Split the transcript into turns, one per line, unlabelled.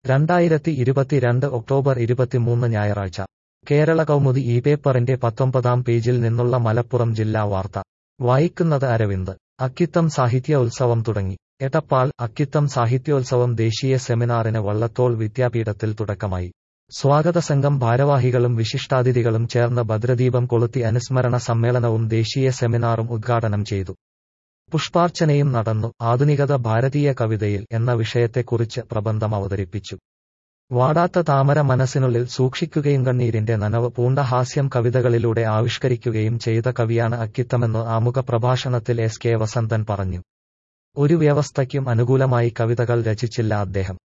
രണ്ടായിരത്തി ഇരുപത്തിരണ്ട് ഒക്ടോബർ ഇരുപത്തിമൂന്ന് ഞായറാഴ്ച കേരള കൗമുദി ഈ പേപ്പറിന്റെ പത്തൊമ്പതാം പേജിൽ നിന്നുള്ള മലപ്പുറം ജില്ലാ വാർത്ത വായിക്കുന്നത് അരവിന്ദ് അക്കിത്തം സാഹിത്യ ഉത്സവം തുടങ്ങി എടപ്പാൾ അക്കിത്തം സാഹിത്യോത്സവം ദേശീയ സെമിനാറിന് വള്ളത്തോൾ വിദ്യാപീഠത്തിൽ തുടക്കമായി സ്വാഗത സംഘം ഭാരവാഹികളും വിശിഷ്ടാതിഥികളും ചേർന്ന് ഭദ്രദീപം കൊളുത്തി അനുസ്മരണ സമ്മേളനവും ദേശീയ സെമിനാറും ഉദ്ഘാടനം ചെയ്തു പുഷ്പാർച്ചനയും നടന്നു ആധുനികത ഭാരതീയ കവിതയിൽ എന്ന വിഷയത്തെക്കുറിച്ച് പ്രബന്ധം അവതരിപ്പിച്ചു വാടാത്ത താമര മനസ്സിനുള്ളിൽ സൂക്ഷിക്കുകയും കണ്ണീരിന്റെ നനവ് പൂണ്ട ഹാസ്യം കവിതകളിലൂടെ ആവിഷ്കരിക്കുകയും ചെയ്ത കവിയാണ് അക്കിത്തമെന്ന് ആമുഖ പ്രഭാഷണത്തിൽ എസ് കെ വസന്തൻ പറഞ്ഞു ഒരു വ്യവസ്ഥയ്ക്കും അനുകൂലമായി കവിതകൾ രചിച്ചില്ല അദ്ദേഹം